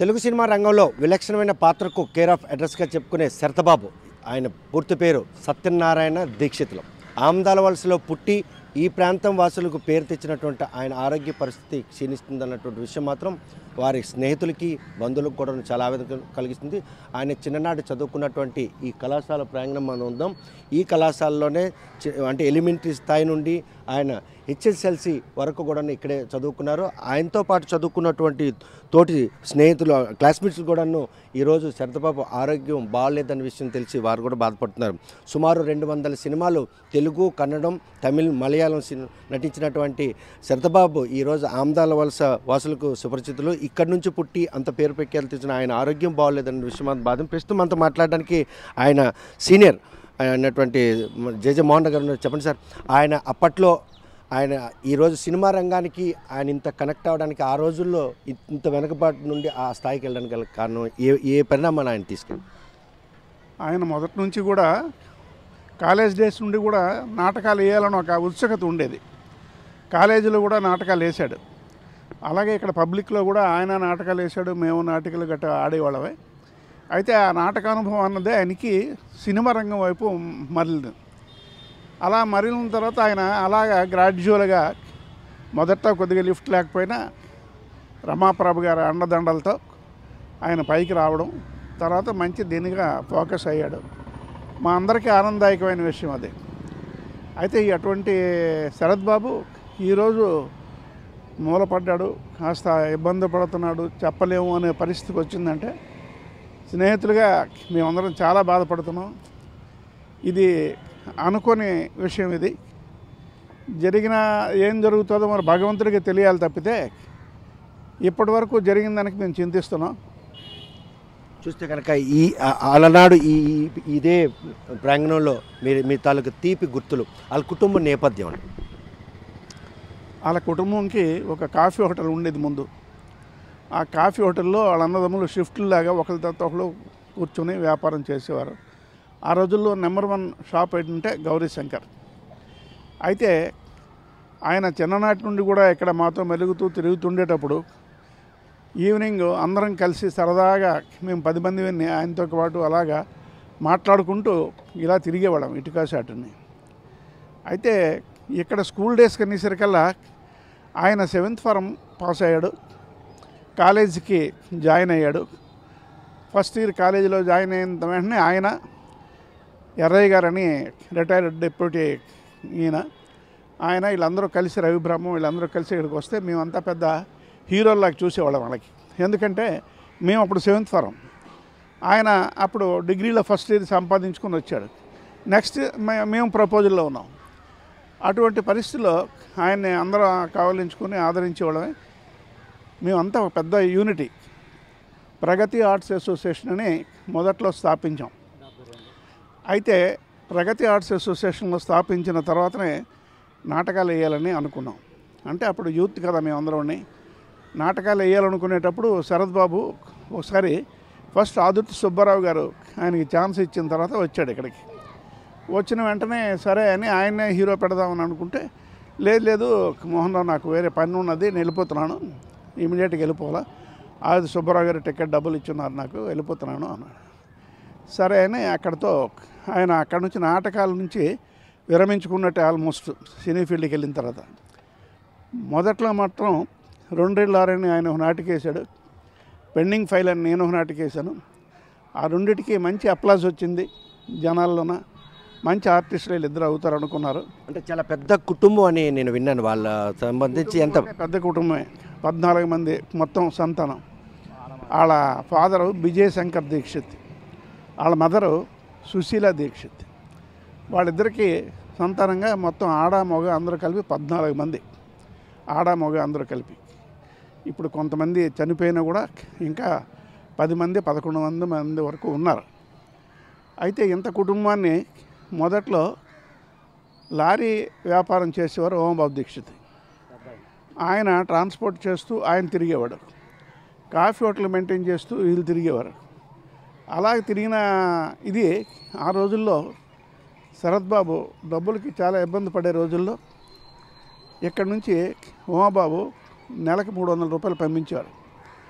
Telugu cinema రంగంలో విలక్షణమైన పాత్రకు కేర్ ఆఫ్ అడ్రస్గా చెప్పుకునే శరతబాబు ఆయన పూర్తి పేరు సత్యనారాయణ దీక్షితులు ఆమదాల వలసలో పుట్టి ఈ ప్రాంతం వాసులకు పేరు తెచ్చినటువంటి ఆయన ఆరోగ్య పరిస్థితి క్షీణిస్తుందన్నటువంటి విషయం మాత్రం వారి స్నేహితులకి బంధువులకు కూడా చాలా ఆవేదన కలిగిస్తుంది ఆయన చిన్ననాటి చదువుకున్నటువంటి ఈ కళాశాల ప్రాంగణం మనం ఉందాం ఈ కళాశాలలోనే చి- అంటే ఎలిమెంటరీ స్థాయి నుండి ఆయన హెచ్ఎస్ఎల్సి వరకు కూడా ఇక్కడే చదువుకున్నారు ఆయనతో పాటు చదువుకున్నటువంటి తోటి స్నేహితులు క్లాస్మేట్స్ కూడాను ఈరోజు శరతబాబు ఆరోగ్యం బాగాలేదన్న విషయం తెలిసి వారు కూడా బాధపడుతున్నారు సుమారు రెండు వందల సినిమాలు తెలుగు కన్నడం తమిళ్ మలయాళం సిని నటించినటువంటి శరతబాబు ఈరోజు ఆమ్దాల వలస వాసులకు సుపరిచితులు ఇక్కడి నుంచి పుట్టి అంత పేరు పెక్కేలు తెచ్చిన ఆయన ఆరోగ్యం బాగాలేదన్న విషయం అంత బాధ ప్రస్తుతం మనతో మాట్లాడడానికి ఆయన సీనియర్ అయినటువంటి జేజే మోహన్ గారు ఉన్నారు. చెప్పండి సార్ ఆయన అప్పట్లో ఆయన ఈరోజు సినిమా రంగానికి ఆయన ఇంత కనెక్ట్ అవ్వడానికి ఆ రోజుల్లో ఇ- ఇంత వెనకబాటు నుండి ఆ స్థాయికి వెళ్ళడానికి గల కారణం ఏ ఏ పరిణామాన్ని ఆయన తీసుకెళ్ళి ఆయన మొదటి నుంచి కూడా కాలేజ్ డేస్ నుండి కూడా నాటకాలు వేయాలని ఒక ఉత్సుకత ఉండేది కాలేజీలో కూడా నాటకాలు వేశాడు అలాగే ఇక్కడ పబ్లిక్లో కూడా ఆయన నాటకాలు వేశాడు మేము నాటకాలు గట్రా ఆడేవాళ్ళమే అయితే ఆ నాటక అనుభవం అన్నదే ఆయనకి సినిమా రంగం వైపు మరలింది అలా మరిలిన తర్వాత ఆయన అలాగా గ్రాడ్యువల్గా మొదట కొద్దిగా లిఫ్ట్ లేకపోయినా రమాప్రభ గారి అండదండలతో ఆయన పైకి రావడం తర్వాత మంచి దీనిగా ఫోకస్ అయ్యాడు మా అందరికీ ఆనందదాయకమైన విషయం అది అయితే ఈ అటువంటి శరత్ బాబు ఈరోజు మూలపడ్డాడు కాస్త ఇబ్బంది పడుతున్నాడు చెప్పలేము అనే పరిస్థితికి వచ్చిందంటే స్నేహితులుగా మేమందరం చాలా బాధపడుతున్నాం ఇది అనుకోని విషయం ఇది జరిగిన ఏం జరుగుతుందో మరి భగవంతుడికి తెలియాలి తప్పితే ఇప్పటి వరకు జరిగిన దానికి మేము చింతిస్తున్నాం చూస్తే కనుక ఈ ఆ- అలనాడు ఈ ఈ- ఇదే ప్రాంగణంలో మీరు మీ తాలూకు తీపి గుర్తులు వాళ్ళ కుటుంబ నేపథ్యం అండి వాళ్ళ కుటుంబంకి ఒక కాఫీ హోటల్ ఉండేది ముందు ఆ కాఫీ హోటల్లో వాళ్ళ అన్నదమ్ములు షిఫ్ట్లు లాగా ఒకరి తర్వాత ఒకరు కూర్చొని వ్యాపారం చేసేవారు ఆ రోజుల్లో నెంబర్ వన్ షాప్ ఏంటంటే గౌరీ శంకర్ అయితే ఆయన చిన్ననాటి నుండి కూడా ఇక్కడ మాతో మెలుగుతూ తిరుగుతుండేటప్పుడు ఈవినింగ్ అందరం కలిసి సరదాగా మేము పది మంది విని ఆయనతో పాటు అలాగా మాట్లాడుకుంటూ ఇలా తిరిగేవాళ్ళం ఇటుకా షాటుని అయితే ఇక్కడ స్కూల్ డేస్ కనేసరికల్లా ఆయన సెవెంత్ ఫారం పాస్ అయ్యాడు కాలేజీకి జాయిన్ అయ్యాడు ఫస్ట్ ఇయర్ కాలేజీలో జాయిన్ అయిన వెంటనే ఆయన ఎర్రయ్య గారని రిటైర్డ్ డిప్యూటీ ఈయన ఆయన వీళ్ళందరూ కలిసి రవిబ్రహ్మం వీళ్ళందరూ కలిసి ఇక్కడికి వస్తే మేమంతా పెద్ద హీరోల్లాగా చూసేవాళ్ళం వాళ్ళకి ఎందుకంటే మేము అప్పుడు సెవెంత్ ఫారం ఆయన అప్పుడు డిగ్రీలో ఫస్ట్ ఇయర్ సంపాదించుకొని వచ్చాడు నెక్స్ట్ మే- మేము ప్రపోజల్లో ఉన్నాం అటువంటి పరిస్థితుల్లో ఆయన్ని అందరూ కావలించుకొని ఆదరించేవాళ్ళమే మేమంతా ఒక పెద్ద యూనిటీ ప్రగతి ఆర్ట్స్ అసోసియేషన్ అని మొదట్లో స్థాపించాం అయితే ప్రగతి ఆర్ట్స్ అసోసియేషన్లో స్థాపించిన తర్వాతనే నాటకాలు వేయాలని అనుకున్నాం అంటే అప్పుడు యూత్ కదా మేమందరం నాటకాలు వేయాలనుకునేటప్పుడు శరత్ బాబు ఒకసారి ఫస్ట్ ఆదుర్తి సుబ్బారావు గారు ఆయనకి ఛాన్స్ ఇచ్చిన తర్వాత వచ్చాడు ఇక్కడికి వచ్చిన వెంటనే సరే అని ఆయన్నే హీరో పెడదామని అనుకుంటే లేదు లేదు మోహన్ రావు నాకు వేరే పని ఉన్నది నేను వెళ్ళిపోతున్నాను ఇమీడియట్గా వెళ్ళిపోవాలా ఆది సుబ్బారావు గారు టికెట్ డబ్బులు ఇచ్చున్నారు నాకు వెళ్ళిపోతున్నాను అన్నాడు సరే అని అక్కడితో ఆయన అక్కడి నుంచి నాటకాల నుంచి విరమించుకున్నట్టు ఆల్మోస్ట్ సినీ ఫీల్డ్కి వెళ్ళిన తర్వాత మొదట్లో మాత్రం రెండేళ్ళు ఆరని ఆయన ఒక నాటికేశాడు పెండింగ్ ఫైల్ అని నేను ఒక నాటికేశాను ఆ రెండిటికి మంచి అప్లాజ్ వచ్చింది జనాల్లోన మంచి ఆర్టిస్టులు వీళ్ళు ఇద్దరు అవుతారు అనుకున్నారు అంటే చాలా పెద్ద కుటుంబం అని నేను విన్నాను వాళ్ళ సంబంధించి ఎంత పెద్ద కుటుంబమే పద్నాలుగు మంది మొత్తం సంతానం వాళ్ళ ఫాదరు విజయ్ శంకర్ దీక్షిత్ వాళ్ళ మదరు సుశీల దీక్షిత్ వాళ్ళిద్దరికీ సంతానంగా మొత్తం ఆడ మగ అందరూ కలిపి పద్నాలుగు మంది ఆడ మగ అందరూ కలిపి ఇప్పుడు కొంతమంది చనిపోయినా కూడా ఇంకా పది మంది పదకొండు మంది మంది వరకు ఉన్నారు అయితే ఇంత కుటుంబాన్ని మొదట్లో లారీ వ్యాపారం చేసేవారు ఓంబాబు దీక్షిత్ ఆయన ట్రాన్స్పోర్ట్ చేస్తూ ఆయన తిరిగేవాడు కాఫీ హోటల్ మెయింటైన్ చేస్తూ వీళ్ళు తిరిగేవారు అలా తిరిగిన ఇది ఆ రోజుల్లో శరత్ బాబు డబ్బులకి చాలా ఇబ్బంది పడే రోజుల్లో ఇక్కడ నుంచి ఉమాబాబు నెలకు మూడు వందల రూపాయలు పంపించేవారు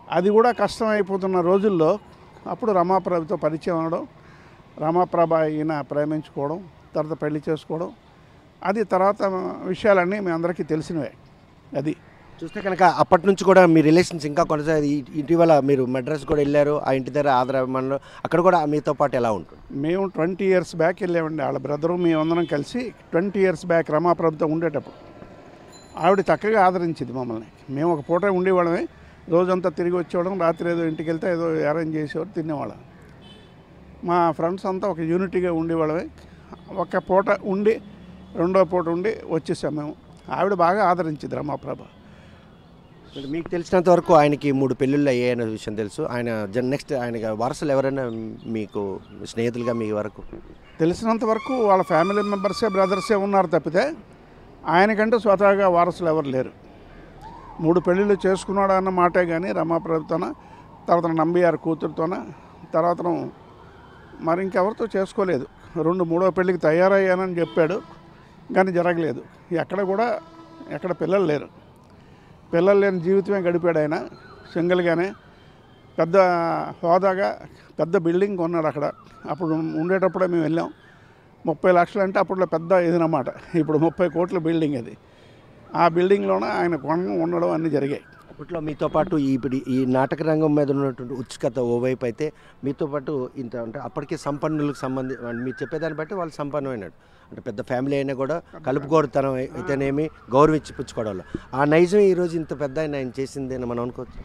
అది కూడా కష్టం అయిపోతున్న రోజుల్లో అప్పుడు రమాప్రభతో పరిచయం అవడం రమాప్రభ ఈయన ప్రేమించుకోవడం తర్వాత పెళ్లి చేసుకోవడం అది తర్వాత విషయాలన్నీ మీ అందరికీ తెలిసినవే అది చూస్తే కనుక అప్పటి నుంచి కూడా మీ రిలేషన్స్ ఇంకా కొనసాగి ఇ- ఇటీవల మీరు మద్రాస్ కూడా వెళ్ళారు ఆ ఇంటి దగ్గర ఆదరాభిమానులు అక్కడ కూడా మీతో పాటు ఎలా ఉంటుంది మేము ట్వంటీ ఇయర్స్ బ్యాక్ వెళ్ళామండి వాళ్ళ బ్రదరు మేమందరం కలిసి ట్వంటీ ఇయర్స్ బ్యాక్ రమాప్రభుతో ఉండేటప్పుడు ఆవిడ చక్కగా ఆదరించింది మమ్మల్ని మేము ఒక పూట ఉండేవాళ్ళమే రోజంతా తిరిగి వచ్చేవాళ్ళం రాత్రి ఏదో ఇంటికి వెళ్తే ఏదో అరేంజ్ చేసేవారు తినేవాళ్ళం మా ఫ్రెండ్స్ అంతా ఒక యూనిటీగా ఉండేవాళ్ళమే ఒక పూట ఉండి రెండో పూట ఉండి వచ్చేసాం మేము ఆవిడ బాగా ఆదరించింది రమాప్రభ మరి మీకు తెలిసినంత వరకు ఆయనకి మూడు పెళ్ళిళ్ళు అయ్యాయన్న విషయం తెలుసు ఆయన జన్ నెక్స్ట్ ఆయన వారసులు ఎవరైనా మీకు స్నేహితులుగా మీ వరకు తెలిసినంత వరకు వాళ్ళ ఫ్యామిలీ మెంబర్సే బ్రదర్సే ఉన్నారు తప్పితే ఆయనకంటే స్వతహాగా వారసులు ఎవరు లేరు మూడు పెళ్ళిళ్ళు చేసుకున్నాడు అన్న మాటే కానీ రమాప్రభుతోన తర్వాత నంబియార్ కూతురుతోన తర్వాత మరి ఇంకెవరితో చేసుకోలేదు రెండు మూడో పెళ్ళికి తయారయ్యానని చెప్పాడు కానీ జరగలేదు ఎక్కడ కూడా ఎక్కడ పిల్లలు లేరు పిల్లలు లేని జీవితమే గడిపాడు ఆయన సింగిల్గానే పెద్ద హోదాగా పెద్ద బిల్డింగ్ కొన్నాడు అక్కడ అప్పుడు ఉండేటప్పుడే మేము వెళ్ళాం ముప్పై లక్షలు అంటే అప్పట్లో పెద్ద ఇదన్నమాట ఇప్పుడు ముప్పై కోట్ల బిల్డింగ్ అది ఆ బిల్డింగ్లోనే ఆయన కొన ఉండడం అన్నీ జరిగాయి అప్పట్లో మీతో పాటు ఈ ఇప్పుడు ఈ నాటక రంగం మీద ఉన్నటువంటి ఉత్సుకత ఓవైపు అయితే మీతో పాటు ఇంత అంటే అప్పటికే సంపన్నులకు సంబంధి మీరు చెప్పేదాన్ని బట్టి వాళ్ళు సంపన్నమైనాడు అంటే పెద్ద ఫ్యామిలీ అయినా కూడా కలుపుకోరుతనం అయితేనేమి గౌరవించి పుచ్చుకోవడంలో ఆ నైజం ఈరోజు ఇంత పెద్ద ఆయన ఆయన చేసిందని మనం అనుకోవచ్చు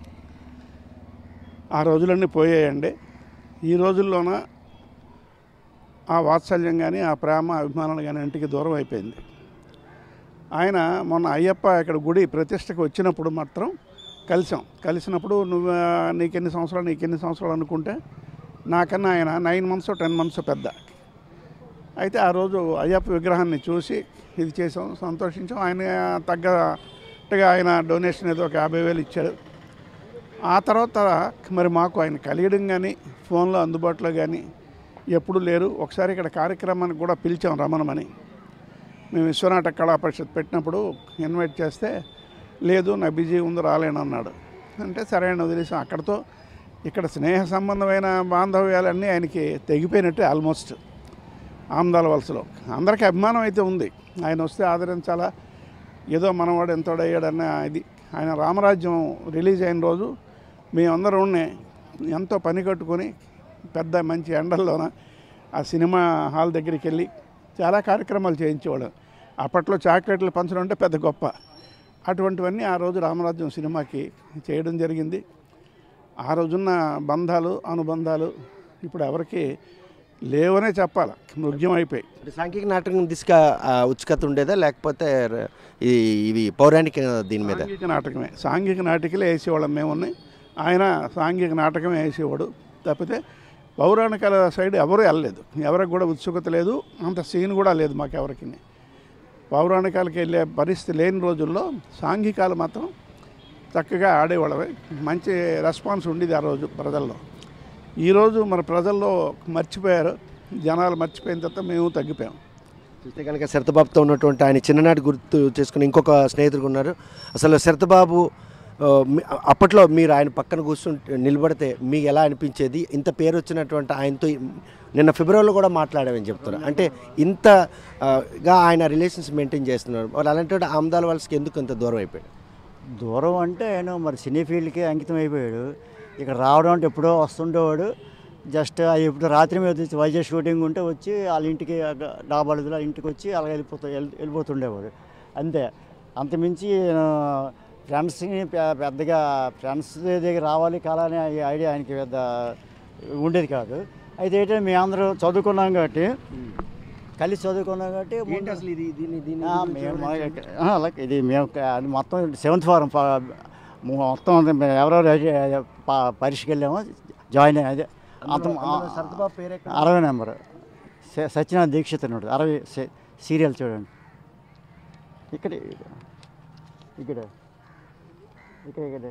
ఆ రోజులన్నీ పోయాయండి ఈ రోజుల్లోన ఆ వాత్సల్యం కానీ ఆ ప్రేమ అభిమానాలు కానీ ఇంటికి దూరం అయిపోయింది ఆయన మొన్న అయ్యప్ప ఇక్కడ గుడి ప్రతిష్టకు వచ్చినప్పుడు మాత్రం కలిసాం కలిసినప్పుడు నువ్వు ఆ, నీకెన్ని సంవత్సరాలు నీకెన్ని సంవత్సరాలు అనుకుంటే నాకన్నా ఆయన నైన్ మంత్స్ టెన్ మంత్స్ పెద్ద అయితే ఆ రోజు అయ్యప్ప విగ్రహాన్ని చూసి ఇది చేసాం సంతోషించాం ఆయన తగ్గట్టుగా ఆయన డొనేషన్ ఏదో ఒక యాభై వేలు ఇచ్చాడు ఆ తర్వాత మరి మాకు ఆయన కలియడం కానీ ఫోన్లో అందుబాటులో కానీ ఎప్పుడు లేరు ఒకసారి ఇక్కడ కార్యక్రమానికి కూడా పిలిచాం రమణమని మేము విశ్వనాటక కళా పరిషత్ పెట్టినప్పుడు ఇన్వైట్ చేస్తే లేదు నా బిజీ ఉంది రాలేను అన్నాడు అంటే సరే అని వదిలేసాం అక్కడతో ఇక్కడ స్నేహ సంబంధమైన బాంధవ్యాలన్నీ ఆయనకి తెగిపోయినట్టే ఆల్మోస్ట్ ఆమ్దాల వలసలో అందరికీ అభిమానం అయితే ఉంది ఆయన వస్తే ఆదరించాలా ఏదో మనవాడు ఎంతోడయ్యాడన్న ఇది ఆయన రామరాజ్యం రిలీజ్ అయిన రోజు మేమందరం ఎంతో పని కట్టుకొని పెద్ద మంచి ఎండల్లోన ఆ సినిమా హాల్ దగ్గరికి వెళ్ళి చాలా కార్యక్రమాలు చేయించేవాళ్ళం అప్పట్లో చాక్లెట్లు పంచడం అంటే పెద్ద గొప్ప అటువంటివన్నీ ఆ రోజు రామరాజ్యం సినిమాకి చేయడం జరిగింది ఆ రోజున్న బంధాలు అనుబంధాలు ఇప్పుడు ఎవరికి లేవనే చెప్పాలి మృగ్యం అయిపోయి అంటే సాంఘిక నాటకం దిశగా ఆ ఉత్సుకత ఉండేదా లేకపోతే ర- ఈ ఇవి పౌరాణిక దీని మీద సాంఘిక నాటకమే సాంఘిక నాటికలే వేసేవాళ్ళం మేము ఆయన సాంఘిక నాటకమే వేసేవాడు తప్పితే పౌరాణికాల సైడ్ ఎవరు వెళ్ళలేదు ఎవరికి కూడా ఉత్సుకత లేదు అంత సీన్ కూడా లేదు మాకు ఎవరికి పౌరాణికాలకి వెళ్ళే పరిస్థితి లేని రోజుల్లో సాంఘికాలు మాత్రం చక్కగా ఆడేవాళ్ళమే మంచి రెస్పాన్స్ ఉండేది ఆ రోజు ప్రజల్లో ఈరోజు మన ప్రజల్లో మర్చిపోయారు జనాలు మర్చిపోయిన తర్వాత మేము తగ్గిపోయాం చూస్తే కనుక శరతబాబుతో ఉన్నటువంటి ఆయన చిన్ననాటి గుర్తు చేసుకుని ఇంకొక స్నేహితుడు ఉన్నారు అసలు శరతబాబు ఆ, మీ- అప్పట్లో మీరు ఆయన పక్కన కూర్చుంటే నిలబడితే మీకు ఎలా అనిపించేది ఇంత పేరు వచ్చినటువంటి ఆయనతో నిన్న ఫిబ్రవరిలో కూడా మాట్లాడామని చెప్తున్నారు అంటే ఇంత ఆ, గా ఆయన రిలేషన్స్ మెయింటైన్ చేస్తున్నారు మరి అలాంటి ఆమ్దాల వాళ్ళకి ఎందుకు ఇంత దూరం అయిపోయాడు దూరం అంటే ఆయన మరి సినీ ఫీల్డ్కి అంకితం అయిపోయాడు ఇక్కడ రావడం అంటే ఎప్పుడో వస్తుండేవాడు జస్ట్ ఆ ఎప్పుడు రాత్రి మీద వచ్చి వైజాగ్ షూటింగ్ ఉంటే వచ్చి వాళ్ళ ఇంటికి డాబాలదులో ఇంటికి వచ్చి అలా వెళ్ళిపోతూ వెళ్ళి- వెళ్ళిపోతుండేవాడు అంతే అంతమించి ఫ్రెండ్స్ని పె- పెద్దగా ఫ్రెండ్స్ దగ్గర రావాలి కాలని ఐడియా ఆయనకి పెద్ద ఉండేది కాదు అయితే ఏంటంటే మేము అందరూ చదువుకున్నాం కాబట్టి కలిసి చదువుకున్నాం కాబట్టి ముందు- అసలు ఇది దీన్ని దీన్ని ఆ, మేము ఆ, అలాగే ఇది మేము క- అది మొత్తం సెవెంత్ ఫారం ప- మొత్తం అంతా మేము ఎవరెవరు అయితే ప- పరీక్షకి వెళ్ళామో జాయిన్ అయ్యి అదే అంత శరతబాబు పేరు ఎక్కడ? అరవై నెంబర్ స- సత్యనారాయణ దీక్షిత్ ఉన్నాడు అరవై సీ- సీరియల్ చూడండి ఇక్కడ ఇక్కడ ఇక్కడ ఇక్కడ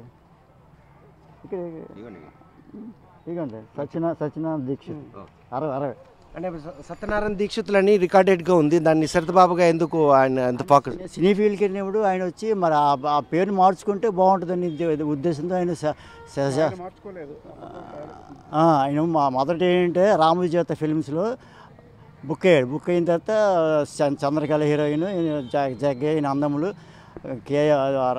ఇక్కడ ఇదిగోండి సత్యనా సత్యనారాయణ దీక్షిత్ అరవై అరవై అంటే స- సత్యనారాయణ దీక్షితులని రికార్డెడ్గా ఉంది దాన్ని శరతబాబుగా ఎందుకు ఆయన ఎంత ఫోకస్ సినీ ఫీల్డ్కి వెళ్ళినప్పుడు ఆయన వచ్చి మరి ఆ ఆ పేరుని మార్చుకుంటే బాగుంటుందని ఉద్దే- ఉద్దేశంతో ఆయన స- స- స- మార్చుకోలేదు ఆ, ఆయన మా మొదట ఏంటంటే రామోజీ చేత ఫిల్మ్స్లో బుక్ అయ్యాడు బుక్ అయిన తర్వాత చ- చంద్రకళ హీరోయిన్ జ- జగ్గే ఈయన అందములు కేఏ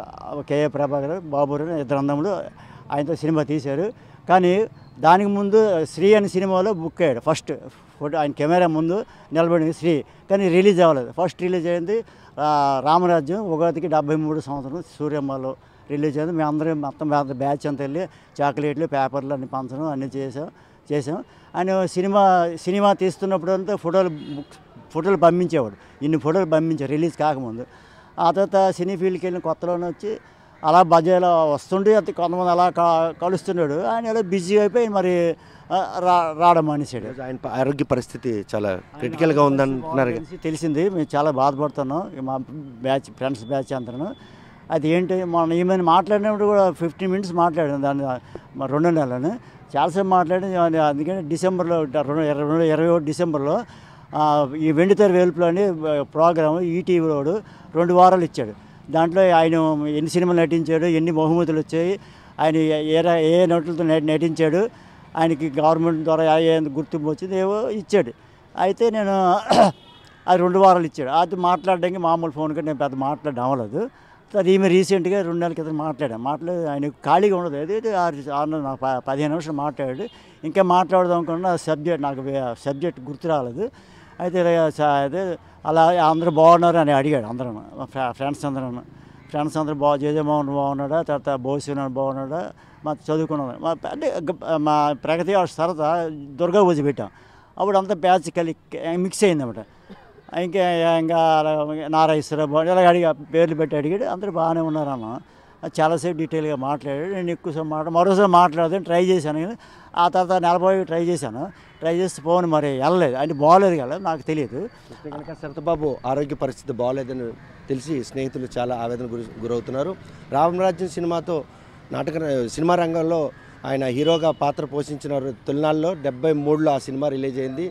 కేఏ ప్రభాకర్ బాబురు ఇద్దరు అందములు ఆయనతో సినిమా తీశారు కానీ దానికి ముందు శ్రీ అనే సినిమాలో బుక్ అయ్యాడు ఫస్ట్ ఫోటో ఆయన కెమెరా ముందు నిలబడింది శ్రీ కానీ రిలీజ్ అవ్వలేదు ఫస్ట్ రిలీజ్ అయింది ఆ, రామరాజ్యం ఉగాదికి డెబ్బై మూడు సంవత్సరం సూర్యమ్మలో రిలీజ్ అయింది మేము అందరం మొత్తం బ్యా- బ్యాచ్ అంతా వెళ్ళి చాక్లెట్లు పేపర్లు అన్ని పంచడం అన్నీ చేసాం చేసాం ఆయన సినిమా సినిమా తీస్తున్నప్పుడు అంతా ఫోటోలు బుక్ ఫోటోలు పంపించేవాడు ఇన్ని ఫోటోలు పంపించారు రిలీజ్ కాకముందు ఆ తర్వాత సినీ ఫీల్డ్కి వెళ్ళిన కొత్తలోనే వచ్చి అలా బజాలో వస్తుండే అది కొంతమంది అలా క- కలుస్తున్నాడు ఆయన ఎలా బిజీ అయిపోయి మరి ఆ, రా రావడం మానేశాడు ఈరోజు ఆయన ప- ఆరోగ్య పరిస్థితి చాలా క్రిటికల్గా ఉందంటున్నారు తెలిసి తెలిసింది మేము చాలా బాధపడుతున్నాం ఇక మా బ్యాచ్ ఫ్రెండ్స్ బ్యాచ్ అందరూ అది ఏంటి మొన్న ఈమెను మాట్లాడినప్పుడు కూడా ఫిఫ్టీన్ మినిట్స్ మాట్లాడాను దాన్ని మా రెండు నెలలని చాలాసేపు మాట్లాడి అది అందుకని డిసెంబర్లో రెండు ఇరవై రెండు ఇరవై ఒకటి డిసెంబర్లో ఆ, ఈ వెండితెర వేల్పులో అని ప్రోగ్రామ్ ఈటీవీలోడు రెండు వారాలు ఇచ్చాడు దాంట్లో ఆయన ఎన్ని సినిమాలు నటించాడు ఎన్ని బహుమతులు వచ్చాయి ఆయన ఏ- ఏ ర- ఏ నటులతో నటి- నటించాడు ఆయనకి గవర్నమెంట్ ద్వారా ఏ గుర్తింపు వచ్చింది ఏవో ఇచ్చాడు అయితే నేను అది రెండు వారాలు ఇచ్చాడు అది మాట్లాడడానికి మామూలు ఫోన్ కంటే నేను పెద్ద మాట్లాడడం అవ్వలేదు అది ఈమె రీసెంట్గా రెండు నెలల క్రితం మాట్లాడాను మాట్లాడి ఆయన ఖాళీగా ఉండదు ఏదైతే ఆరు ఆరు నాకు ప- పదిహేను నిమిషాలు మాట్లాడాడు ఇంకా మాట్లాడదాం అనుకున్న సబ్జెక్ట్ నాకు సబ్జెక్ట్ గుర్తు రాలేదు అయితే ఇలా స- అదే అలా అందరూ బాగున్నారు అని అడిగాడు అందరూ ఫ్రెండ్స్ అందరూ ఫ్రెండ్స్ అందరూ బాగా జయజమోహన్ బాగున్నాడా తర్వాత బోసినాడు బాగున్నాడా మా చదువుకున్నాడు మా అంటే గ- మా ప్రగతి హాస్టల్ తర్వాత దుర్గా పూజ పెట్టాం అప్పుడు అంతా బ్యాచ్ కలి మిక్స్ అయిందన్నమాట ఇంకా ఇంకా నారాయణరావు బాగుంది ఇలా అడిగా పేర్లు పెట్టి అడిగాడు అందరూ బాగానే ఉన్నారన్న చాలాసేపు డీటెయిల్గా మాట్లాడాడు నేను ఎక్కువసేపు మాట మరోసారి మాట్లాడదని ట్రై చేశాను కానీ ఆ తర్వాత నలభై ట్రై చేశాను ట్రై చేస్తే ఫోన్ మరి వెళ్ళలేదు అంటే బాగోలేదు కదా నాకు తెలియదు చూస్తే కనుక శరతబాబు ఆరోగ్య పరిస్థితి బాగోలేదని తెలిసి స్నేహితులు చాలా ఆవేదన గురి గురవుతున్నారు రామరాజ్యం సినిమాతో నాటక సినిమా రంగంలో ఆయన హీరోగా పాత్ర పోషించిన రో- తొలినాళ్ళలో డెబ్బై మూడులో ఆ సినిమా రిలీజ్ అయింది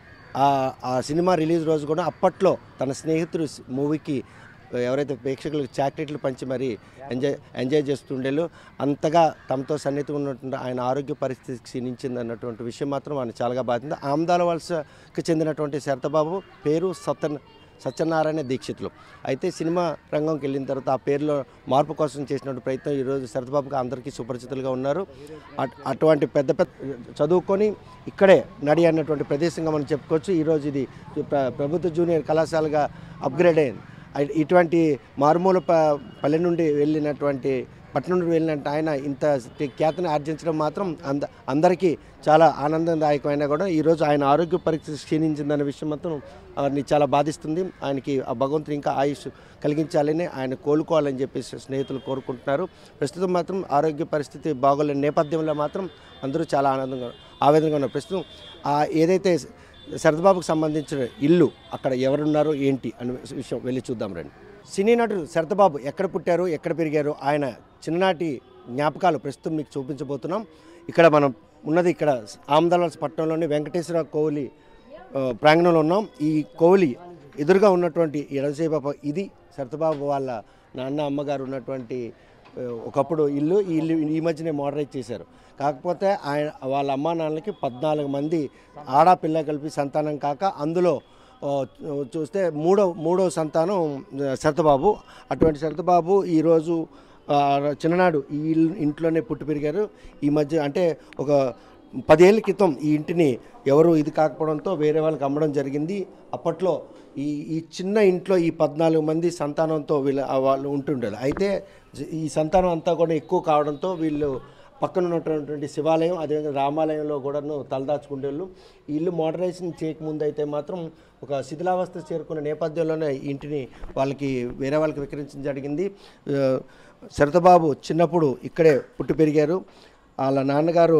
ఆ ఆ సినిమా రిలీజ్ రోజు కూడా అప్పట్లో తన స్నేహితుడు స్- మూవీకి ఎవరైతే ప్రేక్షకులకు చాక్లెట్లు పంచి మరి ఎంజాయ్ ఎంజాయ్ చేస్తుండేలు అంతగా తమతో సన్నిహితంగా ఉన్నటువంటి ఆయన ఆరోగ్య పరిస్థితి క్షీణించింది అన్నటువంటి విషయం మాత్రం ఆయన చాలా బాధింది ఆమదాల వలసకు చెందినటువంటి శరతబాబు పేరు సత్యన్ సత్యనారాయణ దీక్షితులు అయితే సినిమా రంగంకి వెళ్ళిన తర్వాత ఆ పేరులో మార్పు కోసం చేసినటువంటి ప్రయత్నం ఈరోజు శరతబాబుకి అందరికీ సుపరిచితులుగా ఉన్నారు అట్- అటువంటి పెద్ద పెద్ద చదువుకొని ఇక్కడే నడి అన్నటువంటి ప్రదేశంగా మనం చెప్పుకోవచ్చు ఈరోజు ఇది ప్ర- ప్రభుత్వ జూనియర్ కళాశాలగా అప్గ్రేడ్ అయింది అయి- ఇటువంటి మారుమూల ప పల్లె నుండి వెళ్ళినటువంటి పట్టణం నుండి వెళ్ళినట్టు ఆయన ఇంత ఖ్యాతిని ఆర్జించడం మాత్రం అంద అందరికీ చాలా ఆనందదాయకమైన కూడా ఈరోజు ఆయన ఆరోగ్య పరిస్థితి క్షీణించిందనే విషయం మాత్రం వారిని చాలా బాధిస్తుంది ఆయనకి ఆ భగవంతుడు ఇంకా ఆయుష్ కలిగించాలని ఆయన కోలుకోవాలని చెప్పేసి స్నేహితులు కోరుకుంటున్నారు ప్రస్తుతం మాత్రం ఆరోగ్య పరిస్థితి బాగోలేని నేపథ్యంలో మాత్రం అందరూ చాలా ఆనందంగా ఆవేదనగా ఉన్నారు ప్రస్తుతం ఆ ఏదైతే శరత్బాబుకు సంబంధించిన ఇల్లు అక్కడ ఎవరున్నారు ఏంటి అనే విషయం వెళ్ళి చూద్దాం రండి సినీ నటుడు శరతబాబు ఎక్కడ పుట్టారు ఎక్కడ పెరిగారు ఆయన చిన్ననాటి జ్ఞాపకాలు ప్రస్తుతం మీకు చూపించబోతున్నాం ఇక్కడ మనం ఉన్నది ఇక్కడ ఆమదలవలస పట్టణంలోని వెంకటేశ్వర కోవిలి ఆ, ప్రాంగణంలో ఉన్నాం ఈ కోవిలి ఎదురుగా ఉన్నటువంటి ఎడసేబాబు ఇది శరతబాబు వాళ్ళ నాన్న అమ్మగారు ఉన్నటువంటి ఆ, ఒకప్పుడు ఇల్లు ఈ ఇల్లు ఈ మధ్యనే మోడరైజ్ చేశారు కాకపోతే ఆయన వాళ్ళ అమ్మా నాన్నలకి పద్నాలుగు మంది ఆడపిల్ల కలిపి సంతానం కాక అందులో ఆ, చూస్తే మూడో మూడో సంతానం ఆ, శరతబాబు అటువంటి శరతబాబు ఈరోజు ఆ, చిన్ననాడు ఈ ఇల్లు ఇంట్లోనే పుట్టి పెరిగారు ఈ మధ్య అంటే ఒక పదేళ్ల క్రితం ఈ ఇంటిని ఎవరు ఇది కాకపోవడంతో వేరే వాళ్ళకి అమ్మడం జరిగింది అప్పట్లో ఈ ఈ చిన్న ఇంట్లో ఈ పద్నాలుగు మంది సంతానంతో వీళ్ళ ఆ వాళ్ళు ఉంటుండారు అయితే జ- ఈ సంతానం అంతా కూడా ఎక్కువ కావడంతో వీళ్ళు పక్కన ఉన్నటువంటి శివాలయం అదేవిధంగా రామాలయంలో కూడాను తలదాచుకుండేళ్ళు ఈ ఇల్లు మోడరైజేషన్ చేయకముందు అయితే మాత్రం ఒక శిథిలావస్థ చేరుకున్న నేపథ్యంలోనే ఈ ఇంటిని వాళ్ళకి వేరే వాళ్ళకి విక్రయించడం జరిగింది ఆ, శరతబాబు చిన్నప్పుడు ఇక్కడే పుట్టి పెరిగారు వాళ్ళ నాన్నగారు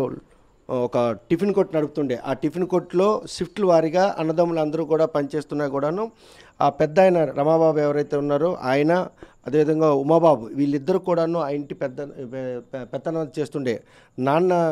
ఒక టిఫిన్ కొట్టు నడుపుతుండే ఆ టిఫిన్ కొట్టులో షిఫ్ట్ల వారీగా అన్నదమ్ములు అందరూ కూడా పనిచేస్తున్నా కూడాను ఆ పెద్ద ఆయన రమాబాబు ఎవరైతే ఉన్నారో ఆయన అదేవిధంగా ఉమాబాబు వీళ్ళిద్దరు కూడాను ఆ ఇంటి పెద్ద పె- పెత్తనం చేస్తుండే నాన్న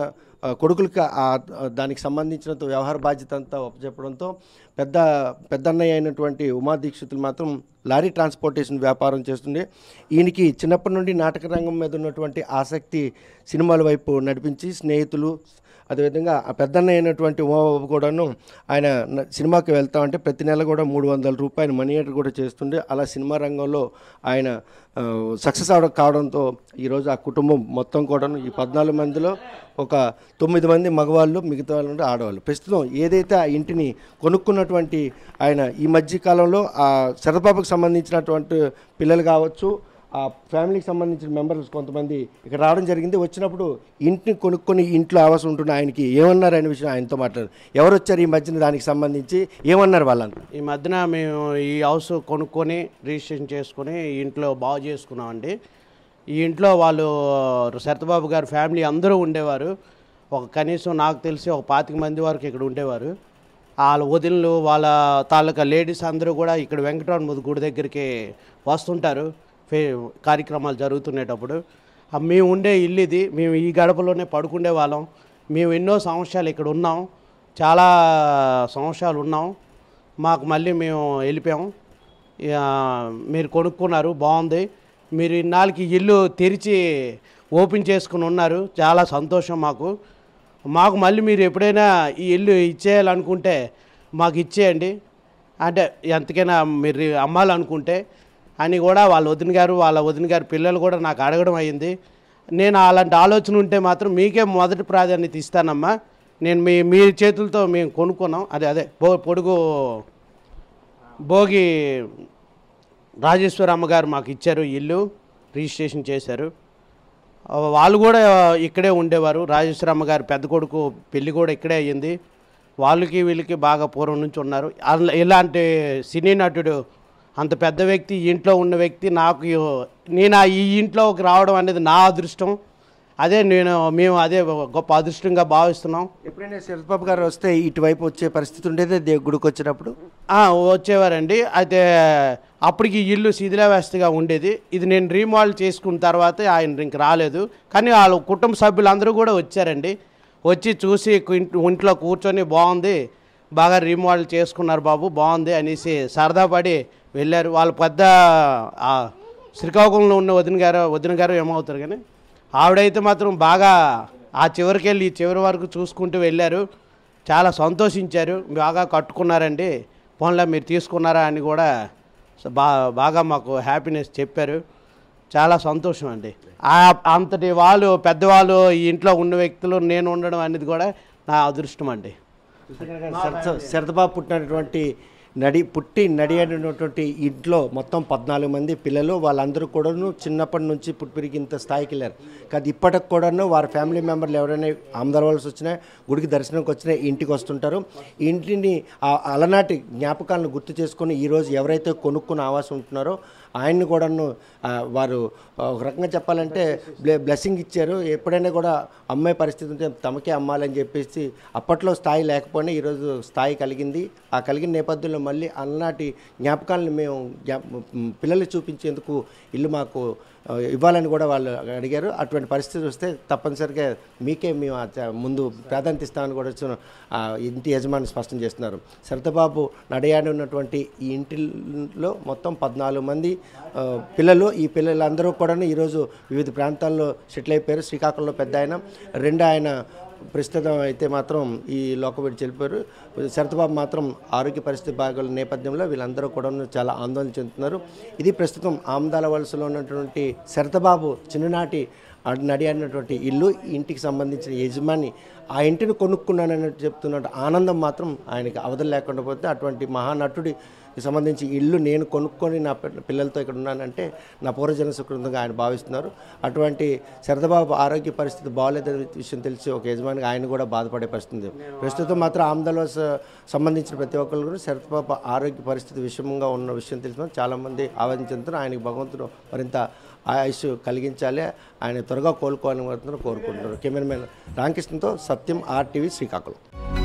ఆ, కొడుకులకి ఆ- ఆ దానికి సంబంధించిన వ్యవహార బాధ్యత అంతా చెప్పడంతో పెద్ద పెద్దన్నయ్య అయినటువంటి ఉమా దీక్షితులు మాత్రం లారీ ట్రాన్స్పోర్టేషన్ వ్యాపారం చేస్తుండే ఈయనకి చిన్నప్పటి నుండి నాటక రంగం మీద ఉన్నటువంటి ఆసక్తి సినిమాల వైపు నడిపించి స్నేహితులు అదేవిధంగా ఆ పెద్దన్న అయినటువంటి ఉమాబాబు కూడాను ఆయన న- సినిమాకి వెళ్తామంటే ప్రతి నెల కూడా మూడు వందల రూపాయలు మనీ ఆర్డర్ కూడా చేస్తుండే అలా సినిమా రంగంలో ఆయన సక్సెస్ అవడం కావడంతో ఈరోజు ఆ కుటుంబం మొత్తం కూడాను ఈ పద్నాలుగు మందిలో ఒక తొమ్మిది మంది మగవాళ్ళు మిగతా వాళ్ళు ఉంటే ఆడవాళ్ళు ప్రస్తుతం ఏదైతే ఆ ఇంటిని కొనుక్కున్నటువంటి ఆయన ఈ మధ్య కాలంలో ఆ శరబాబుకు సంబంధించినటువంటి పిల్లలు కావచ్చు ఆ ఫ్యామిలీకి సంబంధించిన మెంబర్స్ కొంతమంది ఇక్కడ రావడం జరిగింది వచ్చినప్పుడు ఇంటిని కొనుక్కొని ఇంట్లో ఆవాసం ఉంటున్న ఆయనకి ఏమన్నారు అనే విషయం ఆయనతో మాట్లాడారు ఎవరు వచ్చారు ఈ మధ్యన దానికి సంబంధించి ఏమన్నారు వాళ్ళంతా ఈ మధ్యన మేము ఈ హౌస్ కొనుక్కొని రిజిస్ట్రేషన్ చేసుకొని ఈ ఇంట్లో బాగు చేసుకున్నామండి ఈ ఇంట్లో వాళ్ళు శరతబాబు గారి ఫ్యామిలీ అందరూ ఉండేవారు ఒక కనీసం నాకు తెలిసి ఒక పాతిక మంది వరకు ఇక్కడ ఉండేవారు వాళ్ళ వదినలు వాళ్ళ తాలూకా లేడీస్ అందరూ కూడా ఇక్కడ వెంకటరమణ గుడి దగ్గరికి వస్తుంటారు ఫే కార్యక్రమాలు జరుగుతునేటప్పుడు ఆ మేము ఉండే ఇల్లు ఇది మేము ఈ గడపలోనే పడుకునే వాళ్ళం మేము ఎన్నో సంవత్సరాలు ఇక్కడ ఉన్నాం చాలా సంవత్సరాలు ఉన్నాం మాకు మళ్ళీ మేము వెళ్ళిపోయాం ఇక మీరు కొనుక్కున్నారు బాగుంది మీరు ఇన్నాళ్ళకి ఇల్లు తెరిచి ఓపెన్ చేసుకుని ఉన్నారు చాలా సంతోషం మాకు మాకు మళ్ళీ మీరు ఎప్పుడైనా ఈ ఇల్లు ఇచ్చేయాలనుకుంటే మాకు ఇచ్చేయండి అంటే ఎంతకైనా మీరు అమ్మాలనుకుంటే అని కూడా వాళ్ళ వదిన గారు వాళ్ళ వదిన గారి పిల్లలు కూడా నాకు అడగడం అయింది నేను అలాంటి ఆలోచన ఉంటే మాత్రం మీకే మొదటి ప్రాధాన్యత ఇస్తానమ్మా నేను మీ మీ చేతులతో మేము కొనుక్కున్నాం అదే అదే పొ- పొడుగు భోగి రాజేశ్వరమ్మ గారు మాకు ఇచ్చారు ఇల్లు రిజిస్ట్రేషన్ చేశారు ఆ, వాళ్ళు కూడా ఇక్కడే ఉండేవారు రాజేశ్వరమ్మ గారు పెద్ద కొడుకు పెళ్లి కూడా ఇక్కడే అయ్యింది వాళ్ళకి వీళ్ళకి బాగా పూర్వం నుంచి ఉన్నారు అలా- ఇలాంటి సినీ నటుడు అంత పెద్ద వ్యక్తి ఈ ఇంట్లో ఉన్న వ్యక్తి నాకు నేను ఆ ఈ ఇంట్లోకి రావడం అనేది నా అదృష్టం అదే నేను మేము అదే గొప్ప అదృష్టంగా భావిస్తున్నాం ఎప్పుడైనా శరత్బాబు గారు వస్తే ఇటువైపు వచ్చే పరిస్థితి ఉండేది దే గుడికి వచ్చినప్పుడు ఆ, వచ్చేవారండి అయితే అప్పటికి ఈ ఇల్లు శిథిలావ్యస్తగా ఉండేది ఇది నేను రీమాల్ చేసుకున్న తర్వాత ఆయన ఇంక రాలేదు కానీ వాళ్ళ కుటుంబ సభ్యులందరూ కూడా వచ్చారండి వచ్చి చూసి కు- ఇంట్- ఇంట్లో కూర్చొని బాగుంది బాగా రీమాడల్ చేసుకున్నారు బాబు బాగుంది అనేసి సరదా పడి వెళ్ళారు వాళ్ళ పెద్ద ఆ, శ్రీకాకుళంలో ఉన్న వదిన గారు వదిన గారు ఏమవుతారు కానీ ఆవిడైతే మాత్రం బాగా ఆ చివరికి వెళ్ళి ఈ చివరి వరకు చూసుకుంటూ వెళ్ళారు చాలా సంతోషించారు బాగా కట్టుకున్నారండి పోన్లా మీరు తీసుకున్నారా అని కూడా స- బా బాగా మాకు హ్యాపీనెస్ చెప్పారు చాలా సంతోషం అండి ఆ అంతటి వాళ్ళు పెద్దవాళ్ళు ఈ ఇంట్లో ఉన్న వ్యక్తులు నేను ఉండడం అనేది కూడా నా అదృష్టం అండి శరత శరతబాబు పుట్టినటువంటి నడి పుట్టి నడి అయినటువంటి ఇంట్లో మొత్తం పద్నాలుగు మంది పిల్లలు వాళ్ళందరూ కూడాను చిన్నప్పటి నుంచి పుట్టి పెరిగి ఇంత స్థాయికి వెళ్ళారు కాదు ఇప్పటికి కూడాను వారి ఫ్యామిలీ మెంబర్లు ఎవరైనా ఆమదలవలసి వచ్చినా గుడికి దర్శనంకి వచ్చినా ఇంటికి వస్తుంటారు ఈ ఇంటిని ఆ అలనాటి జ్ఞాపకాలను గుర్తు చేసుకొని ఈరోజు ఎవరైతే కొనుక్కుని ఆవాసం ఉంటున్నారో ఆయన్ని కూడాను ఆ, వారు ఆ, ఒక రకంగా చెప్పాలంటే బ్లె బ్లెస్సింగ్ ఇచ్చారు ఎప్పుడైనా కూడా అమ్మాయి పరిస్థితి ఉంటే తమకే అమ్మాలని చెప్పేసి అప్పట్లో స్థాయి లేకపోయినా ఈరోజు స్థాయి కలిగింది ఆ కలిగిన నేపథ్యంలో మళ్ళీ అలనాటి జ్ఞాపకాలను మేము జ్ఞా- పిల్లలు చూపించేందుకు ఇల్లు మాకు ఆ, ఇవ్వాలని కూడా వాళ్ళు అడిగారు అటువంటి పరిస్థితి వస్తే తప్పనిసరిగా మీకే మేము ఆ చ- ముందు ప్రాధాన్యత ఇస్తామని కూడా వచ్చిన ఆ ఇంటి యజమాని స్పష్టం చేస్తున్నారు సరతబాబు నడయాడి ఉన్నటువంటి ఈ ఇంటిలో మొత్తం పద్నాలుగు మంది ఆ, పిల్లలు ఈ పిల్లలందరూ కూడా ఈరోజు వివిధ ప్రాంతాల్లో సెటిల్ అయిపోయారు శ్రీకాకుళంలో పెద్ద ఆయన రెండు ఆయన ప్రస్తుతం అయితే మాత్రం ఈ లోకవిడి చెల్లిపోయారు శరతబాబు మాత్రం ఆరోగ్య పరిస్థితి బాగా నేపథ్యంలో వీళ్ళందరూ కూడా చాలా ఆందోళన చెందుతున్నారు ఇది ప్రస్తుతం ఆమదాల వలసలో ఉన్నటువంటి శరతబాబు చిన్ననాటి అడ్- నడి అన్నటువంటి ఇల్లు ఈ ఇంటికి సంబంధించిన యజమాని ఆ ఇంటిని కొనుక్కున్నానని చెప్తున్న ఆనందం మాత్రం ఆయనకి అవధులు లేకుండా పోతే అటువంటి మహానటుడి సంబంధించి ఇల్లు నేను కొనుక్కొని నా పిల్ల- పిల్లలతో ఇక్కడ ఉన్నానంటే నా పూర్వజన సుకృతంగా ఆయన భావిస్తున్నారు అటువంటి శరదబాబు ఆరోగ్య పరిస్థితి బాగోలేదనే విషయం తెలిసి ఒక యజమానికి ఆయన కూడా బాధపడే పరిస్థితి ఉంది. ప్రస్తుతం మాత్రం ఆమదలో సంబంధించిన ప్రతి ఒక్కరు కూడా శరదబాబు ఆరోగ్య పరిస్థితి విషమంగా ఉన్న విషయం తెలిసిన చాలామంది ఆవేదన చెందుతున్నారు ఆయనకి భగవంతుడు మరింత ఆయుష్ కలిగించాలి ఆయన త్వరగా కోలుకోవాలని కోరుకుంటున్నారు కెమెరామెన్ రామకృష్ణతో సత్యం ఆర్టీవీ శ్రీకాకుళం